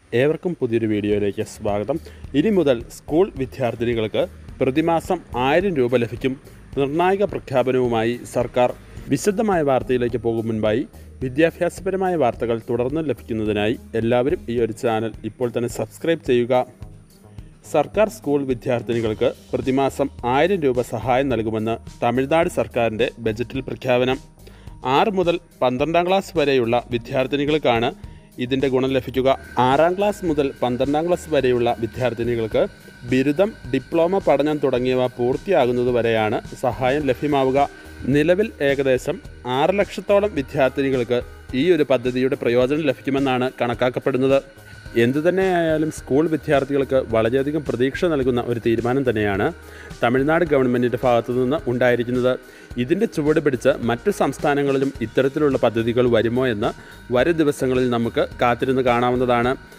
ഏവർക്കും പുതിയൊരു വീഡിയോയിലേക്ക് സ്വാഗതം ഇനി മുതൽ സ്കൂൾ വിദ്യാർത്ഥിനികൾക്ക് പ്രതിമാസം ആയിരം രൂപ ലഭിക്കും നിർണായക പ്രഖ്യാപനവുമായി സർക്കാർ വിശദമായ വാർത്തയിലേക്ക് പോകും മുൻപായി വിദ്യാഭ്യാസപരമായ വാർത്തകൾ തുടർന്ന് ലഭിക്കുന്നതിനായി എല്ലാവരും ഈ ഒരു ചാനൽ ഇപ്പോൾ തന്നെ സബ്സ്ക്രൈബ് ചെയ്യുക സർക്കാർ സ്കൂൾ വിദ്യാർത്ഥിനികൾക്ക് പ്രതിമാസം ആയിരം രൂപ സഹായം നൽകുമെന്ന് തമിഴ്നാട് സർക്കാരിൻ്റെ ബജറ്റിൽ പ്രഖ്യാപനം ആറ് മുതൽ പന്ത്രണ്ടാം ക്ലാസ് വരെയുള്ള വിദ്യാർത്ഥിനികൾക്കാണ് ഇതിൻ്റെ ഗുണം ലഭിക്കുക ആറാം ക്ലാസ് മുതൽ പന്ത്രണ്ടാം ക്ലാസ് വരെയുള്ള വിദ്യാർത്ഥിനികൾക്ക് ബിരുദം ഡിപ്ലോമ പഠനം തുടങ്ങിയവ പൂർത്തിയാകുന്നതുവരെയാണ് സഹായം ലഭ്യമാവുക നിലവിൽ ഏകദേശം ആറ് ലക്ഷത്തോളം വിദ്യാർത്ഥിനികൾക്ക് ഈ ഒരു പദ്ധതിയുടെ പ്രയോജനം ലഭിക്കുമെന്നാണ് കണക്കാക്കപ്പെടുന്നത് എന്തുതന്നെയായാലും സ്കൂൾ വിദ്യാർത്ഥികൾക്ക് വളരെയധികം പ്രതീക്ഷ നൽകുന്ന ഒരു തീരുമാനം തന്നെയാണ് തമിഴ്നാട് ഗവൺമെൻറ്റിൻ്റെ ഭാഗത്തു നിന്ന് ഉണ്ടായിരിക്കുന്നത് ഇതിൻ്റെ ചുവട് പിടിച്ച് മറ്റ് സംസ്ഥാനങ്ങളിലും ഇത്തരത്തിലുള്ള പദ്ധതികൾ വരുമോ എന്ന് വരും ദിവസങ്ങളിൽ നമുക്ക് കാത്തിരുന്ന് കാണാവുന്നതാണ്